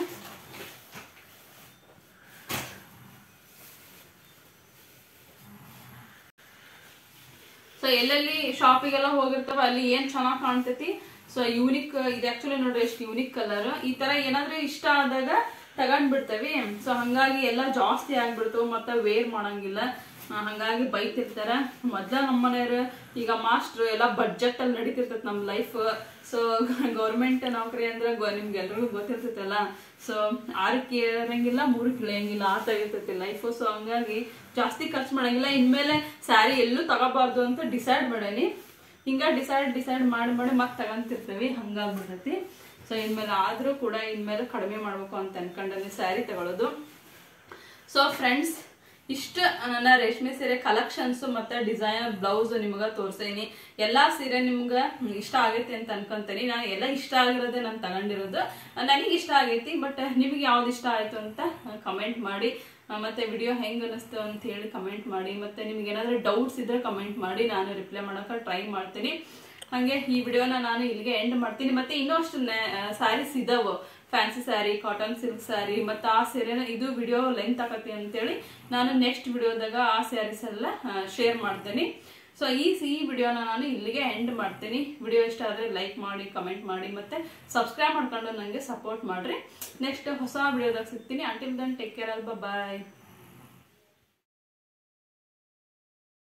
ಸೊ ಎಲ್ಲೆಲ್ಲಿ ಶಾಪಿಗೆಲ್ಲ ಹೋಗಿರ್ತಾವ ಅಲ್ಲಿ ಏನ್ ಚೆನ್ನಾಗ್ ಕಾಣ್ತೈತಿ ಸೊ ಯೂನಿಕ್ ಇದು ಆಕ್ಚುಲಿ ನೋಡ್ರಿ ಎಷ್ಟು ಯೂನಿಕ್ ಕಲರ್ ಈ ತರ ಏನಾದ್ರೂ ಇಷ್ಟ ಆದಾಗ ತಗೊಂಡ್ ಬಿಡ್ತೇವಿ ಸೊ ಹಂಗಾಗಿ ಎಲ್ಲ ಜಾಸ್ತಿ ಆಗ್ಬಿಡ್ತಾವ ಮತ್ತೆ ವೇರ್ ಮಾಡಂಗಿಲ್ಲ ಆ, ಹಂಗಾಗಿ ಬೈತಿರ್ತಾರ ಮೊದ್ಲ ನಮ್ಮ ಮನೆಯವ್ರು ಈಗ ಮಾಸ್ಟ್ರು ಎಲ್ಲ ಬಡ್ಜೆಟ್ ಅಲ್ಲಿ ನಡೀತಿರ್ತೈತಿ ನಮ್ ಲೈಫ್ ಸೊ ಗೌರ್ಮೆಂಟ್ ನೌಕರಿ ಅಂದ್ರೆ ಗೊ- ನಿಮ್ಗೆಲ್ರಿಗೂ ಗೊತ್ತಿರ್ತೈತಲ್ಲ ಸೊ ಆರಕ್ಕೆ ಇರಂಗಿಲ್ಲ ಮೂರಕ್ಕೆ ಇಳಿಯಂಗಿಲ್ಲ ಆ ತರ ಇರ್ತೈತಿ ಲೈಫ್ ಸೊ ಹಂಗಾಗಿ ಜಾಸ್ತಿ ಖರ್ಚು ಮಾಡಂಗಿಲ್ಲ ಇನ್ಮೇಲೆ ಸ್ಯಾರಿ ಎಲ್ಲೂ ತಗೋಬಾರ್ದು ಅಂತ ಡಿಸೈಡ್ ಮಾಡೇನಿ ಹಿಂಗ ಡಿಸೈಡ್ ಡಿಸೈಡ್ ಮಾಡಿ ಮಾಡಿ ಮತ್ತೆ ತಗೊಂತಿರ್ತೀವಿ ಹಂಗಾಗ್ಬಿಡ್ತೈತಿ ಸೊ ಇನ್ಮೇಲೆ ಆದ್ರೂ ಕೂಡ ಇನ್ಮೇಲೆ ಕಡಿಮೆ ಮಾಡ್ಬೇಕು ಅಂತ ಅನ್ಕೊಂಡೇನಿ ಸ್ಯಾರಿ ತಗೊಳ್ಳೋದು ಸೊ ಫ್ರೆಂಡ್ಸ್ ಇಷ್ಟ ನನ್ನ ರೇಷ್ಮೆ ಸೀರೆ ಕಲೆಕ್ಷನ್ಸ್ ಮತ್ತೆ ಡಿಸೈನರ್ ಬ್ಲೌಸ್ ನಿಮ್ಗ ತೋರ್ಸೇನಿ ಎಲ್ಲಾ ಸೀರೆ ನಿಮ್ಗ ಇಷ್ಟ ಆಗೈತಿ ಅಂತ ಅನ್ಕೊಂತೀನಿ ನಾನು ಎಲ್ಲ ಇಷ್ಟ ಆಗಿರೋದೇ ನಾನು ತಗೊಂಡಿರೋದು ನನಗೆ ಇಷ್ಟ ಆಗೈತಿ ಬಟ್ ನಿಮ್ಗೆ ಯಾವ್ದು ಇಷ್ಟ ಆಯ್ತು ಅಂತ ಕಮೆಂಟ್ ಮಾಡಿ ಆ, ಮತ್ತೆ ವಿಡಿಯೋ ಹೆಂಗ್ ಅನಿಸ್ತು ಅಂತ ಹೇಳಿ ಕಮೆಂಟ್ ಮಾಡಿ ಮತ್ತೆ ನಿಮ್ಗೆ ಏನಾದ್ರೂ ಡೌಟ್ಸ್ ಇದ್ರೆ ಕಮೆಂಟ್ ಮಾಡಿ ನಾನು ರಿಪ್ಲೈ ಮಾಡಕ್ಕೆ ಟ್ರೈ ಮಾಡ್ತೀನಿ ಹಾಗೆ ಈ ವಿಡಿಯೋನ ನಾನು ಇಲ್ಲಿಗೆ ಎಂಡ್ ಮಾಡ್ತೀನಿ ಮತ್ತೆ ಇನ್ನೂ ಅಷ್ಟು ಸ್ಯಾರೀಸ್ ಇದಾವ fancy saree cotton silk saree ಮತ್ತೆ ಆ ಸೀರೆನ ಇದು ವಿಡಿಯೋ ಲೆಂತ್ ಆಗತ್ತೆ ಅಂತೇಳಿ ನಾನು ನೆಕ್ಸ್ಟ್ ವಿಡಿಯೋದಾಗ ಆ ಸ್ಯಾರೀಸ್ ಎಲ್ಲ ಶೇರ್ ಮಾಡ್ತೀನಿ ಸೊ ಈ ಈ ವಿಡಿಯೋನ ನಾನು ಇಲ್ಲಿಗೆ ಎಂಡ್ ಮಾಡ್ತೀನಿ ವಿಡಿಯೋ ಇಷ್ಟ ಆದರೆ ಲೈಕ್ ಮಾಡಿ ಕಮೆಂಟ್ ಮಾಡಿ ಮತ್ತೆ ಸಬ್ಸ್ಕ್ರೈಬ್ ಮಾಡ್ಕೊಂಡು ನನಗೆ ಸಪೋರ್ಟ್ ಮಾಡ್ರಿ ನೆಕ್ಸ್ಟ್ ಹೊಸ ವಿಡಿಯೋದಾಗ ಸಿಗ್ತೀನಿ ಅಂಟಿಲ್ ದನ್ ಟೇಕ್ ಕೇರ್ ಅಲ್ಬ ಬಾಯ್